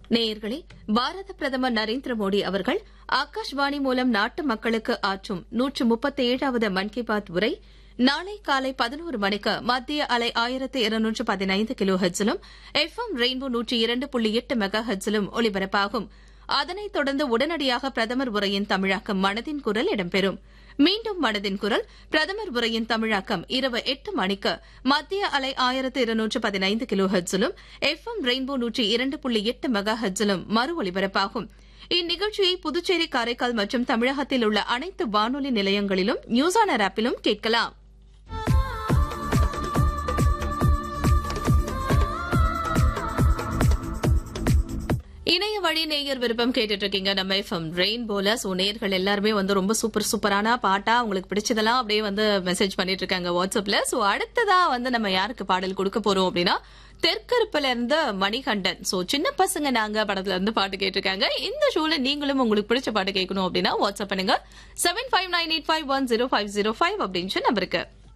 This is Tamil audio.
நேயர்களே பாரத பிரதமர் நரேந்திர மோடி அவர்கள் ஆகாஷ்வாணி மூலம் நாட்டு மக்களுக்கு ஆற்றும் நூற்று முப்பத்தி ஏழாவது மன் கி பாத் உரை நாளை காலை பதினோரு மணிக்கு மத்திய அலை ஆயிரத்து இருநூற்று பதினைந்து கிலோ ஹெட்ஸிலும் எஃப் எம் ரெயின்போ நூற்றி இரண்டு புள்ளி எட்டு மெகா ஹெட்ஸிலும் ஒலிபரப்பாகும் அதனைத் தொடர்ந்து உடனடியாக பிரதமர் உரையின் தமிழாக்கம் மனதின் குரல் இடம்பெறும் மீண்டும் மனதின் குரல் பிரதமர் உரையின் தமிழாக்கம் இரவு எட்டு மணிக்கு மத்திய அலை ஆயிரத்து இருநூற்று பதினைந்து கிலோ ஹெட்ஸிலும் எஃப் எம் ரெயின்போ நூற்றி இரண்டு புள்ளி எட்டு மெகா ஹெட்ஸிலும் மறு ஒலிபரப்பாகும் இந்நிகழ்ச்சியை புதுச்சேரி காரைக்கால் மற்றும் தமிழகத்தில் உள்ள அனைத்து வானொலி நிலையங்களிலும் நியூஸ் ஆனர் ஆப்பிலும் கேட்கலாம் இணைய வழி நேயர் விருப்பம் கேட்டுட்டு இருக்கீங்க நம்ம எஃப்எம் ரெயின்போல சோ நேயர்கள் எல்லாருமே வந்து ரொம்ப சூப்பர் சூப்பரான பாட்டா உங்களுக்கு பிடிச்சதெல்லாம் அப்படியே வந்து மெசேஜ் பண்ணிட்டு இருக்காங்க வாட்ஸ்அப்ல சோ அடுத்ததா வந்து நம்ம யாருக்கு பாடல் கொடுக்க போறோம் அப்படின்னா தெற்கருப்புல இருந்து மணிகண்டன் சோ சின்ன பசங்க நாங்க படத்துல இருந்து பாட்டு கேட்டிருக்காங்க இந்த ஷோல நீங்களும் உங்களுக்கு பிடிச்ச பாட்டு கேட்கணும் அப்படின்னா வாட்ஸ்அப் பண்ணுங்க seven five nine eight five one zero five zero five அப்படின்னு நம்பருக்கு